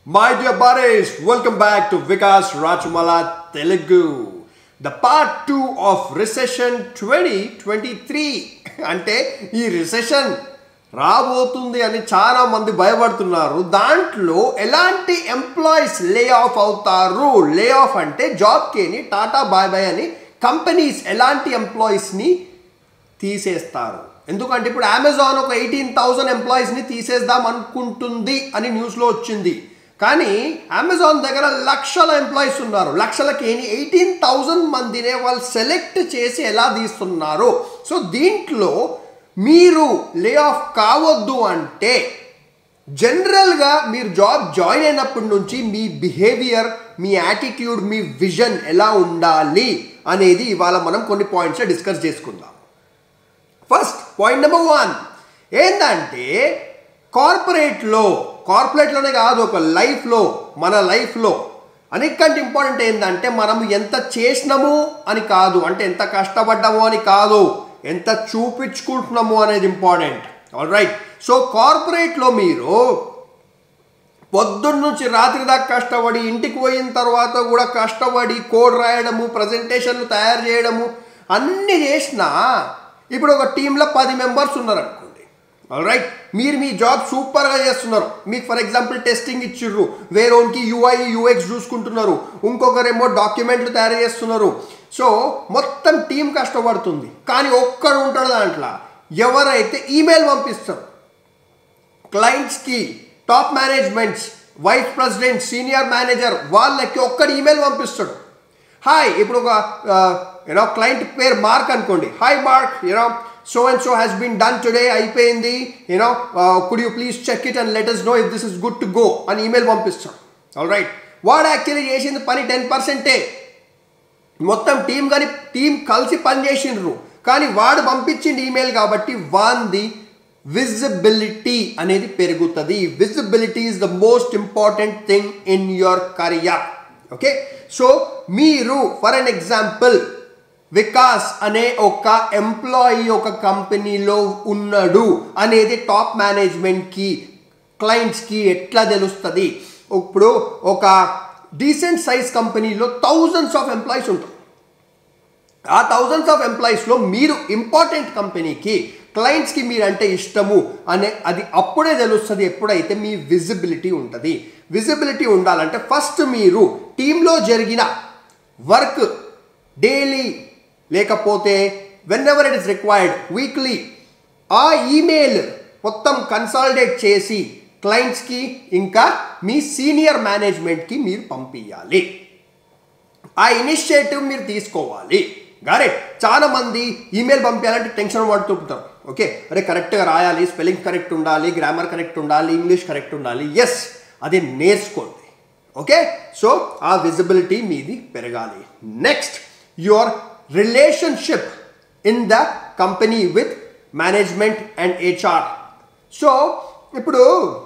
My dear buddies, welcome back to Vikas Rachumala Telugu. The part 2 of Recession 2023 అంటే ఈ recession రాబోతుంది అని చాలా మంది భయపడుతున్నారు దాంట్లో ఎలాంటి ఎంప్లాయీస్ లే ఆఫ్ అవుతారు లే ఆఫ్ అంటే జాబ్కి అని టాటా బాయ్ బాయ్ అని కంపెనీస్ ఎలాంటి ఎంప్లాయీస్ని తీసేస్తారు ఎందుకంటే ఇప్పుడు అమెజాన్ ఒక ఎయిటీన్ థౌజండ్ ఎంప్లాయీస్ని తీసేద్దాం అనుకుంటుంది అని న్యూస్లో వచ్చింది కానీ అమెజాన్ దగ్గర లక్షల ఎంప్లాయీస్ ఉన్నారు లక్షలకి ఎయిటీన్ థౌజండ్ మందినే వాళ్ళు సెలెక్ట్ చేసి ఎలా తీస్తున్నారు సో దీంట్లో మీరు లే ఆఫ్ కావద్దు అంటే జనరల్గా మీరు జాబ్ జాయిన్ అయినప్పటి నుంచి మీ బిహేవియర్ మీ యాటిట్యూడ్ మీ విజన్ ఎలా ఉండాలి అనేది ఇవాళ మనం కొన్ని పాయింట్స్ డిస్కస్ చేసుకుందాం ఫస్ట్ పాయింట్ నెంబర్ వన్ ఏంటంటే కార్పొరేట్లో కార్పొరేట్లోనే కాదు ఒక లైఫ్లో మన లైఫ్లో అన్నిటికంటే ఇంపార్టెంట్ ఏంటంటే మనం ఎంత చేసినాము అని కాదు అంటే ఎంత కష్టపడ్డాము అని కాదు ఎంత చూపించుకుంటున్నాము అనేది ఇంపార్టెంట్ ఆల్ రైట్ సో కార్పొరేట్లో మీరు పొద్దున్న నుంచి రాత్రి దాకా కష్టపడి ఇంటికి పోయిన తర్వాత కూడా కష్టపడి కోడ్ రాయడము ప్రజెంటేషన్లు తయారు చేయడము అన్నీ చేసినా ఇప్పుడు ఒక టీంలో పది మెంబర్స్ ఉన్నారు అనుకోండి రైట్ మీరు మీ జాబ్ సూపర్గా చేస్తున్నారు మీకు ఫర్ ఎగ్జాంపుల్ టెస్టింగ్ ఇచ్చిర్రు వేరేకి యూఐ యూఎక్స్ చూసుకుంటున్నారు ఇంకొకరేమో డాక్యుమెంట్లు తయారు చేస్తున్నారు సో మొత్తం టీం కష్టపడుతుంది కానీ ఒక్కడు ఉంటాడు దాంట్లో ఎవరైతే ఈమెయిల్ పంపిస్తారు క్లయింట్స్కి top managements vice president senior manager వాళ్ళకి ఒక్కడి ఈమెయిల్ పంపిస్తాడు హాయ్ ఇప్పుడు ఒక యూనో క్లయింట్ పేరు మార్క్ అనుకోండి hi Mark you know so and so has been done today అయిపోయింది you know could you please check it and let us know if this is good to go అని email పంపిస్తాడు all right వాడు actually చేసింది పని ten పర్సెంటే మొత్తం team కానీ team కలిసి పని చేసిండ్రు కానీ వాడు పంపించింది ఈమెయిల్ కాబట్టి వాంది విజిబిలిటీ అనేది పెరుగుతుంది visibility is the most important thing in your career okay so మీరు ఫర్ అన్ ఎగ్జాంపుల్ వికాస్ అనే ఒక ఎంప్లాయీ ఒక కంపెనీలో ఉన్నాడు అనేది టాప్ మేనేజ్మెంట్కి క్లయింట్స్కి ఎట్లా తెలుస్తుంది ఇప్పుడు ఒక డీసెంట్ సైజ్ కంపెనీలో థౌజండ్స్ ఆఫ్ ఎంప్లాయీస్ ఉంటారు ఆ థౌజండ్స్ ఆఫ్ ఎంప్లాయీస్లో మీరు ఇంపార్టెంట్ కంపెనీకి క్లయింట్స్కి మీరంటే ఇష్టము అనే అది అప్పుడే తెలుస్తుంది ఎప్పుడైతే మీ విజిబిలిటీ ఉంటుంది విజిబిలిటీ ఉండాలంటే ఫస్ట్ మీరు టీంలో జరిగిన వర్క్ డైలీ లేకపోతే whenever it is required weekly ఆ ఈమెయిల్ మొత్తం కన్సాలిడేట్ చేసి క్లయింట్స్కి ఇంకా మీ సీనియర్ మేనేజ్మెంట్కి మీరు పంపించాలి ఆ ఇనిషియేటివ్ మీరు తీసుకోవాలి గారే చాలా మంది ఈమెయిల్ పంపించాలంటే టెన్షన్ పడుతుంటారు ఓకే అరే కరెక్ట్గా రాయాలి స్పెల్లింగ్ కరెక్ట్ ఉండాలి గ్రామర్ కరెక్ట్ ఉండాలి ఇంగ్లీష్ కరెక్ట్ ఉండాలి ఎస్ అది నేర్చుకోండి ఓకే సో ఆ విజిబిలిటీ మీది పెరగాలి next your relationship in the company with management and HR so ఇప్పుడు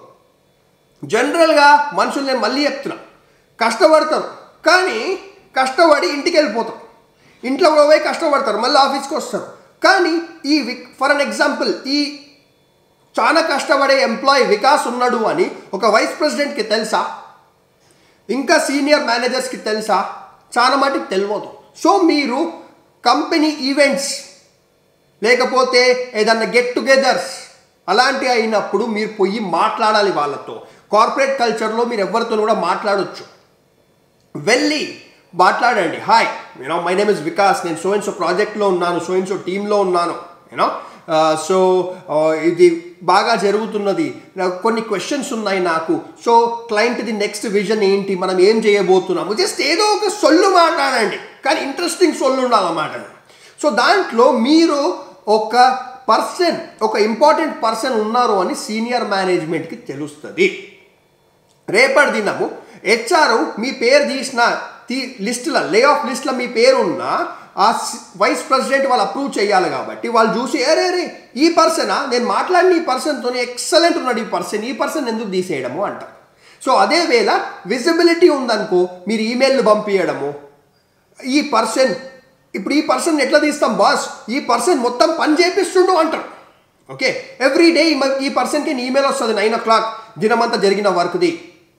జనరల్గా మనుషులు నేను మళ్ళీ చెప్తున్నా కష్టపడతారు కానీ కష్టపడి ఇంటికి వెళ్ళిపోతారు ఇంట్లో కూడా పోయి కష్టపడతారు మళ్ళీ ఆఫీస్కి వస్తారు కానీ ఈ విక్ ఫర్ అన్ ఎగ్జాంపుల్ ఈ చాలా కష్టపడే ఎంప్లాయీ వికాస్ ఉన్నాడు అని ఒక వైస్ ప్రెసిడెంట్కి తెలుసా ఇంకా సీనియర్ మేనేజర్స్కి తెలుసా చాలా మటుకు తెలియదు సో మీరు కంపెనీ ఈవెంట్స్ లేకపోతే ఏదన్నా గెట్ టుగెదర్స్ అలాంటివి అయినప్పుడు మీరు పోయి మాట్లాడాలి వాళ్ళతో కార్పొరేట్ కల్చర్లో మీరు ఎవరితో కూడా మాట్లాడొచ్చు వెళ్ళి మాట్లాడండి hi you know my name is Vikas నేను సో అండ్ సో ప్రాజెక్ట్లో ఉన్నాను సో అండ్ సో టీంలో ఉన్నాను యూనో సో ఇది బాగా జరుగుతున్నది నాకు కొన్ని క్వశ్చన్స్ ఉన్నాయి నాకు సో క్లయింట్ది నెక్స్ట్ విజన్ ఏంటి మనం ఏం చేయబోతున్నాము జస్ట్ ఏదో ఒక సొల్లు మాట్లాడండి కానీ ఇంట్రెస్టింగ్ సొల్లు ఉండాలన్నమాట సో దాంట్లో మీరు ఒక పర్సన్ ఒక ఇంపార్టెంట్ పర్సన్ ఉన్నారు అని సీనియర్ మేనేజ్మెంట్కి తెలుస్తుంది రేపటి దినము హెచ్ఆర్ మీ పేరు తీసిన తీ లిస్టులో లే ఆఫ్ లిస్ట్లో మీ పేరు ఉన్న ఆ వైస్ ప్రెసిడెంట్ వాళ్ళు అప్రూవ్ చేయాలి కాబట్టి వాళ్ళు చూసి అరే రే ఈ పర్సనా నేను మాట్లాడిన ఈ పర్సన్తో ఎక్సలెంట్ ఉన్నాడు ఈ పర్సన్ ఈ పర్సన్ ఎందుకు తీసేయడము అంటారు సో అదే వేళ విజిబిలిటీ ఉందనుకో మీరు ఈమెయిల్ పంపించడము ఈ పర్సన్ ఇప్పుడు ఈ పర్సన్ ఎట్లా తీస్తాం బాస్ ఈ పర్సన్ మొత్తం పని చేపిస్తుండు అంటారు ఓకే ఎవ్రీ డే ఈ పర్సన్కి ఈమెయిల్ వస్తుంది నైన్ ఓ క్లాక్ దినమంతా జరిగిన వర్క్ది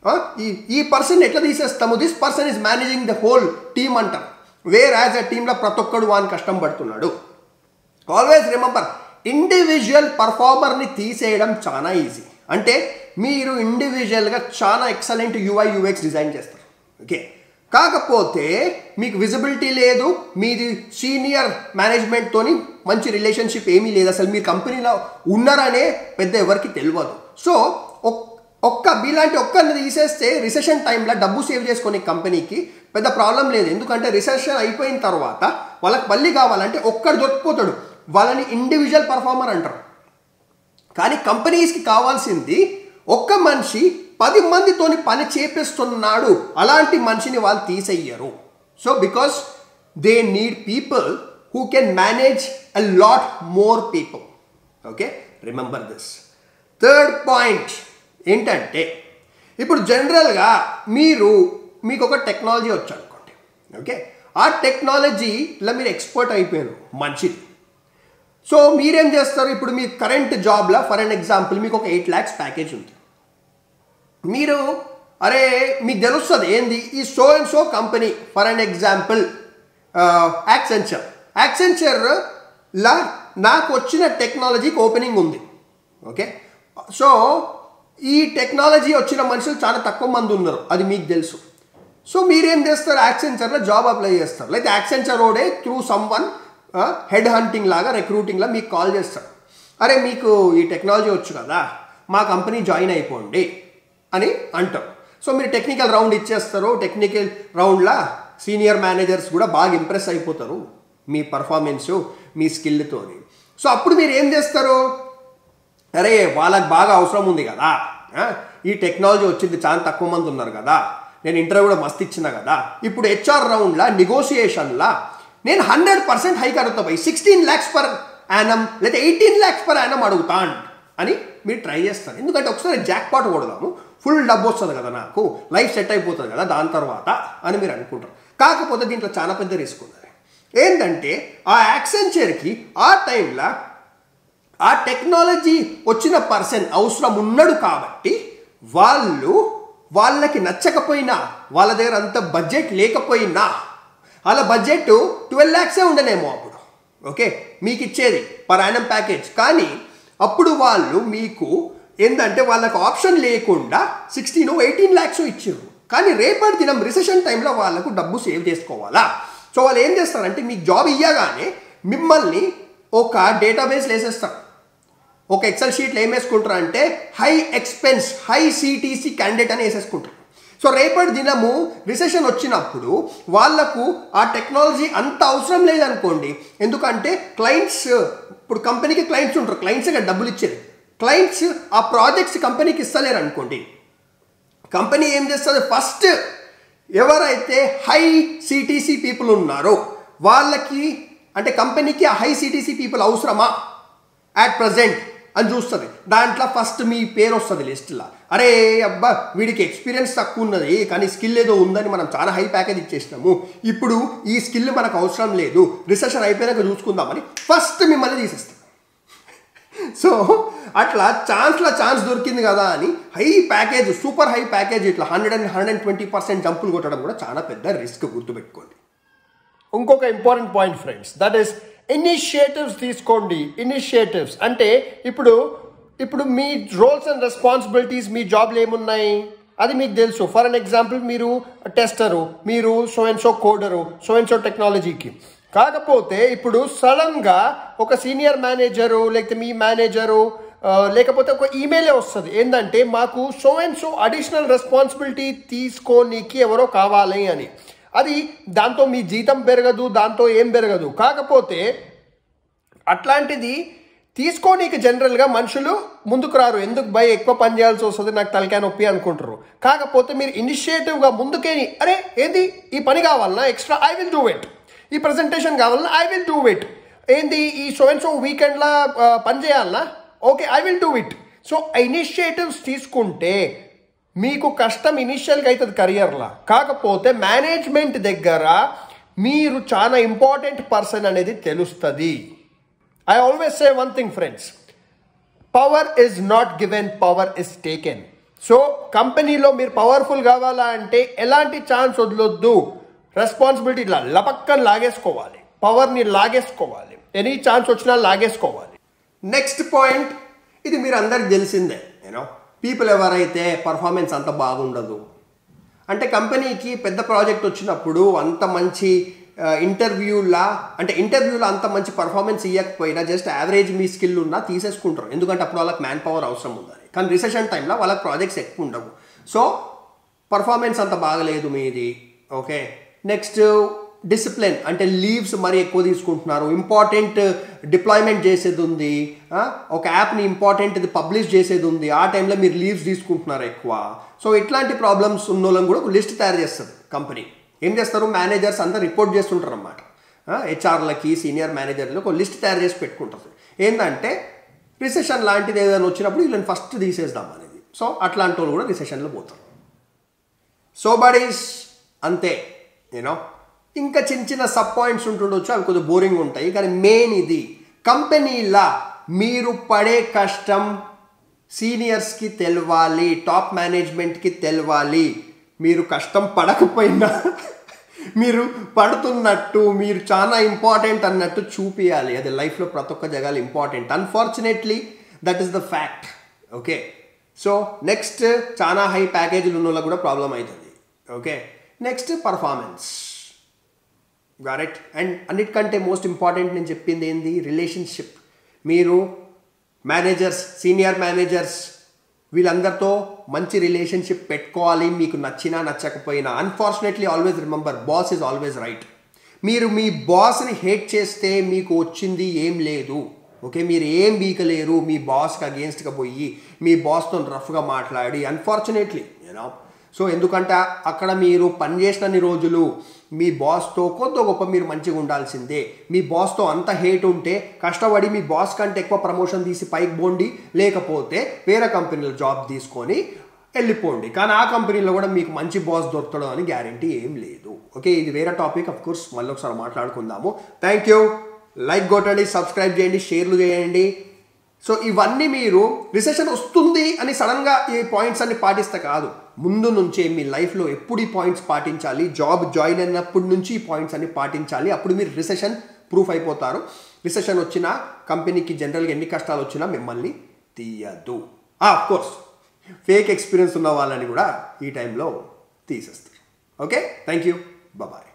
ఈ ఈ పర్సన్ ఎట్లా తీసేస్తాము this person is managing the whole team అంటాం వేర్ యాజ్ అ టీంలో ప్రతి ఒక్కడు వాని కష్టం పడుతున్నాడు ఆల్వేస్ రిమెంబర్ ఇండివిజువల్ పర్ఫార్మర్ని తీసేయడం చాలా ఈజీ అంటే మీరు ఇండివిజువల్గా చాలా ఎక్సలెంట్ యూఐ యూఎక్స్ డిజైన్ చేస్తారు ఓకే కాకపోతే మీకు విజిబిలిటీ లేదు మీది సీనియర్ మేనేజ్మెంట్తోని మంచి రిలేషన్షిప్ ఏమీ లేదు అసలు మీరు కంపెనీలో ఉన్నారనే పెద్ద ఎవరికి తెలియదు సో ఒక్క మీలాంటి ఒక్కరిని తీసేస్తే రిసెషన్ టైంలో డబ్బు సేవ్ చేసుకునే కంపెనీకి పెద్ద ప్రాబ్లం లేదు ఎందుకంటే రిసెషన్ అయిపోయిన తర్వాత వాళ్ళకి మళ్ళీ కావాలంటే ఒక్కడు దొరికిపోతాడు వాళ్ళని ఇండివిజువల్ పర్ఫార్మర్ అంటారు కానీ కంపెనీస్కి కావాల్సింది ఒక్క మనిషి పది మందితోని పని చేపిస్తున్నాడు అలాంటి మనిషిని వాళ్ళు తీసేయ్యరు so because they need people who can manage a lot more people okay remember this third point ఏంటంటే ఇప్పుడు జనరల్గా మీరు మీకు ఒక టెక్నాలజీ వచ్చు అనుకోండి ఓకే ఆ టెక్నాలజీలో మీరు ఎక్స్పర్ట్ అయిపోయారు మంచిది సో మీరేం చేస్తారు ఇప్పుడు మీ కరెంట్ జాబ్లో ఫర్ అన్ ఎగ్జాంపుల్ మీకు ఒక ఎయిట్ ల్యాక్స్ ప్యాకేజ్ ఉంది మీరు అరే మీకు తెలుస్తుంది ఏంది ఈ so and so company for an example Accenture యాక్సెంచర్లా నాకు వచ్చిన టెక్నాలజీకి ఓపెనింగ్ ఉంది ఓకే సో ఈ టెక్నాలజీ వచ్చిన మనుషులు చాలా తక్కువ మంది ఉన్నారు అది మీకు తెలుసు సో మీరేం చేస్తారు యాక్సెంచర్లో జాబ్ అప్లై చేస్తారు లేకపోతే యాక్సెంచర్ రోడే through someone head hunting లాగా రిక్రూటింగ్లా మీకు కాల్ చేస్తారు అరే మీకు ఈ టెక్నాలజీ వచ్చు కదా మా కంపెనీ జాయిన్ అయిపోండి అని అంటాం సో మీరు టెక్నికల్ రౌండ్ ఇచ్చేస్తారు టెక్నికల్ రౌండ్లా సీనియర్ మేనేజర్స్ కూడా బాగా ఇంప్రెస్ అయిపోతారు మీ పర్ఫార్మెన్సు మీ స్కిల్తోని సో అప్పుడు మీరు ఏం చేస్తారు అరే వాళ్ళకి బాగా అవసరం ఉంది కదా ఈ టెక్నాలజీ వచ్చింది చాలా తక్కువ మంది ఉన్నారు కదా నేను ఇంటర్వ్యూ కూడా మస్తు ఇచ్చిన కదా ఇప్పుడు హెచ్ఆర్ రౌండ్లా నెగోసియేషన్లా నేను హండ్రెడ్ పర్సెంట్ హైక్ అడుగుతా పోయి సిక్స్టీన్ ల్యాక్స్ పర్ యానం లేదా ఎయిటీన్ ల్యాక్స్ పర్ యానం అడుగుతాను అని మీరు ట్రై చేస్తారు ఎందుకంటే ఒకసారి జాక్ పాట్ కొడదాము ఫుల్ డబ్బు వస్తుంది కదా నాకు లైఫ్ సెట్ అయిపోతుంది కదా దాని తర్వాత అని మీరు అనుకుంటారు కాకపోతే దీంట్లో చాలా పెద్ద రిస్క్ ఉన్నది ఏంటంటే ఆ యాక్సెంచర్కి ఆ టైంలో ఆ టెక్నాలజీ వచ్చిన పర్సన్ అవసరం ఉన్నాడు కాబట్టి వాళ్ళు వాళ్ళకి నచ్చకపోయినా వాళ్ళ దగ్గర అంత బడ్జెట్ లేకపోయినా వాళ్ళ బడ్జెట్ ట్వెల్వ్ ల్యాక్సే ఉండనేమో అప్పుడు ఓకే మీకు ఇచ్చేది పర్ యానం ప్యాకేజ్ కానీ అప్పుడు వాళ్ళు మీకు ఏంటంటే వాళ్ళకి ఆప్షన్ లేకుండా సిక్స్టీన్ ఎయిటీన్ ల్యాక్స్ ఇచ్చారు కానీ రేపటి దినం రిసెషన్ టైంలో వాళ్ళకు డబ్బు సేవ్ చేసుకోవాలా సో వాళ్ళు ఏం చేస్తారంటే మీకు జాబ్ ఇవ్వగానే మిమ్మల్ని ఒక డేటాబేస్ వేసేస్తారు ఒక ఎక్సెల్ షీట్లో ఏం వేసుకుంటారు అంటే high expense high CTC candidate అని వేసేసుకుంటారు సో రేపటి దినము రిసెషన్ వచ్చినప్పుడు వాళ్లకు ఆ టెక్నాలజీ అంత అవసరం లేదనుకోండి ఎందుకంటే క్లయింట్స్ ఇప్పుడు కంపెనీకి క్లయింట్స్ ఉంటారు క్లయింట్స్గా డబ్బులు ఇచ్చేది క్లయింట్స్ ఆ ప్రాజెక్ట్స్ కంపెనీకి ఇస్తలేరు అనుకోండి కంపెనీ ఏం చేస్తుంది ఫస్ట్ ఎవరైతే హై సిటీసీ పీపుల్ ఉన్నారో వాళ్ళకి అంటే కంపెనీకి ఆ హై సిటీసీ పీపుల్ అవసరమా అట్ ప్రజెంట్ అని చూస్తుంది దాంట్లో ఫస్ట్ మీ పేరు వస్తుంది లిస్ట్లో అరే అబ్బా వీడికి ఎక్స్పీరియన్స్ తక్కువ ఉన్నది కానీ స్కిల్ ఏదో ఉందని మనం చాలా హై ప్యాకేజ్ ఇచ్చేసినాము ఇప్పుడు ఈ స్కిల్ మనకు అవసరం లేదు రిసెషన్ అయిపోయాక చూసుకుందామని ఫస్ట్ మిమ్మల్ని తీసేస్తాం సో అట్లా ఛాన్స్లో ఛాన్స్ దొరికింది కదా అని high package super high package ఇట్లా hundred and hundred and twenty percent జంపులు కొట్టడం కూడా చాలా పెద్ద రిస్క్ గుర్తుపెట్టుకోండి ఇంకొక important point friends that is initiatives తీసుకోండి ఇనిషియేటివ్స్ అంటే ఇప్పుడు ఇప్పుడు మీ రోల్స్ అండ్ రెస్పాన్సిబిలిటీస్ మీ జాబ్లు ఏమున్నాయి అది మీకు తెలుసు ఫర్ అన్ ఎగ్జాంపుల్ మీరు టెస్టరు మీరు so and so coder so and so టెక్నాలజీకి కాకపోతే ఇప్పుడు సడన్గా ఒక సీనియర్ మేనేజరు లేకపోతే మీ మేనేజరు లేకపోతే ఒక ఈమెయిలే వస్తుంది ఏంటంటే మాకు so and so additional responsibility తీసుకోనీకి ఎవరో కావాలి అని అది దాంతో మీ జీతం పెరగదు దాంతో ఏం పెరగదు కాకపోతే అట్లాంటిది తీసుకోనీకి జనరల్గా మనుషులు ముందుకు రారు ఎందుకు భయ ఎక్కువ పని చేయాల్సి వస్తుంది నాకు తలకాయ నొప్పి అనుకుంటారు కాకపోతే మీరు ఇనిషియేటివ్గా ముందుకేని అరే ఏంది ఈ పని కావాలన్నా extra I will do it ఈ ప్రజెంటేషన్ కావాలన్నా ఐ విల్ డూ ఇట్ ఏంది ఈ సో అండ్ సో వీకెండ్లో పని చేయాలన్నా okay I will do it so initiatives తీసుకుంటే మీకు కష్టం ఇనిషియల్గా అవుతుంది కెరియర్లో కాకపోతే మేనేజ్మెంట్ దగ్గర మీరు చాలా ఇంపార్టెంట్ పర్సన్ అనేది తెలుస్తుంది I always say one thing friends power is not given power is taken so కంపెనీలో మీరు పవర్ఫుల్ కావాలా అంటే ఎలాంటి ఛాన్స్ వదలొద్దు రెస్పాన్సిబిలిటీ ఇట్లా లపక్కన లాగేసుకోవాలి పవర్ని లాగేసుకోవాలి ఎనీ ఛాన్స్ వచ్చినా లాగేసుకోవాలి నెక్స్ట్ పాయింట్ ఇది మీరు అందరికి తెలిసిందే యూనో పీపుల్ ఎవరైతే పర్ఫార్మెన్స్ అంత బాగుండదు అంటే కంపెనీకి పెద్ద ప్రాజెక్ట్ వచ్చినప్పుడు అంత మంచి ఇంటర్వ్యూలా అంటే ఇంటర్వ్యూలో అంత మంచి పర్ఫార్మెన్స్ ఇవ్వకపోయినా జస్ట్ యావరేజ్ మీ స్కిల్ ఉన్నా తీసేసుకుంటారు ఎందుకంటే అప్పుడు వాళ్ళకి మ్యాన్ పవర్ అవసరం ఉందని కానీ రిసెషన్ టైంలో వాళ్ళకి ప్రాజెక్ట్స్ ఎక్కువ ఉండవు సో పర్ఫార్మెన్స్ అంత బాగలేదు మీది ఓకే నెక్స్ట్ డిసిప్లిన్ అంటే లీవ్స్ మరి ఎక్కువ తీసుకుంటున్నారు ఇంపార్టెంట్ డిప్లాయ్మెంట్ చేసేది ఉంది ఆ, ఒక యాప్ని ఇంపార్టెంట్ ఇది పబ్లిష్ చేసేది ఉంది ఆ టైంలో మీరు లీవ్స్ తీసుకుంటున్నారు ఎక్కువ సో ఇట్లాంటి ప్రాబ్లమ్స్ ఉన్న వాళ్ళని కూడా ఒక లిస్ట్ తయారు చేస్తుంది కంపెనీ ఏం చేస్తారు మేనేజర్స్ అంతా రిపోర్ట్ చేస్తుంటారు అన్నమాట హెచ్ఆర్లకి సీనియర్ మేనేజర్లు ఒక లిస్ట్ తయారు చేసి పెట్టుకుంటారు ఏంటంటే రిసెషన్ లాంటిది ఏదైనా వచ్చినప్పుడు వీళ్ళని ఫస్ట్ తీసేద్దాం అనేది సో అట్లాంటి వాళ్ళు కూడా రిసెషన్లో పోతారు సో బడీస్ అంతే యూనో ఇంకా చిన్న చిన్న సబ్ పాయింట్స్ ఉంటుండొచ్చు అవి కొద్దిగా బోరింగ్ ఉంటాయి కానీ మెయిన్ ఇది కంపెనీలా మీరు పడే కష్టం సీనియర్స్కి తెలవాలి టాప్ మేనేజ్మెంట్కి తెలవాలి మీరు కష్టం పడకపోయినా మీరు పడుతున్నట్టు మీరు చాలా ఇంపార్టెంట్ అన్నట్టు చూపియాలి అది లైఫ్లో ప్రతి ఒక్క జగాలు important unfortunately that is the fact okay so next చాలా హై ప్యాకేజీలు ఉన్న వాళ్ళకి కూడా ప్రాబ్లం అవుతుంది ఓకే నెక్స్ట్ పర్ఫార్మెన్స్ గారెట్ అండ్ అన్నిటికంటే మోస్ట్ ఇంపార్టెంట్ నేను చెప్పింది ఏంది రిలేషన్షిప్ మీరు మేనేజర్స్ సీనియర్ మేనేజర్స్ వీళ్ళందరితో మంచి రిలేషన్షిప్ పెట్టుకోవాలి మీకు నచ్చినా నచ్చకపోయినా unfortunately always remember boss is always right మీరు మీ బాస్ని హేట్ చేస్తే మీకు వచ్చింది ఏం లేదు ఓకే మీరు ఏం బీకలేరు మీ బాస్కి అగేన్స్ట్గా పోయి మీ బాస్తో రఫ్గా మాట్లాడి అన్ఫార్చునేట్లీ యూనో సో ఎందుకంటే అక్కడ మీరు పనిచేసినన్ని రోజులు మీ బాస్తో కొద్ది గొప్ప మీరు మంచిగా ఉండాల్సిందే మీ బాస్తో అంత హేట్ ఉంటే కష్టపడి మీ బాస్ కంటే ఎక్కువ ప్రమోషన్ తీసి పైకి పోండి లేకపోతే వేరే కంపెనీలో జాబ్ తీసుకొని వెళ్ళిపోండి కానీ ఆ కంపెనీలో కూడా మీకు మంచి బాస్ దొరుకుతాడు అని గ్యారంటీ ఏం లేదు ఓకే ఇది వేరే టాపిక్ అఫ్ కోర్స్ మళ్ళీ ఒకసారి మాట్లాడుకుందాము థ్యాంక్ యూ లైక్ కొట్టండి సబ్స్క్రైబ్ చేయండి షేర్లు చేయండి సో ఇవన్నీ మీరు రిసెషన్ వస్తుంది అని సడన్గా ఈ పాయింట్స్ అన్ని పాటిస్తే కాదు ముందు నుంచే మీ లైఫ్లో ఎప్పుడు ఈ పాయింట్స్ పాటించాలి జాబ్ జాయిన్ అయినప్పటి నుంచి ఈ పాయింట్స్ అన్ని పాటించాలి అప్పుడు మీరు రిసెషన్ ప్రూఫ్ అయిపోతారు రిసెషన్ వచ్చినా కంపెనీకి జనరల్గా ఎన్ని కష్టాలు వచ్చినా మిమ్మల్ని తీయద్దు ఆఫ్ కోర్స్ ఫేక్ ఎక్స్పీరియన్స్ ఉన్న వాళ్ళని కూడా ఈ టైంలో తీసేస్తారు ఓకే థ్యాంక్ యూ బాయ్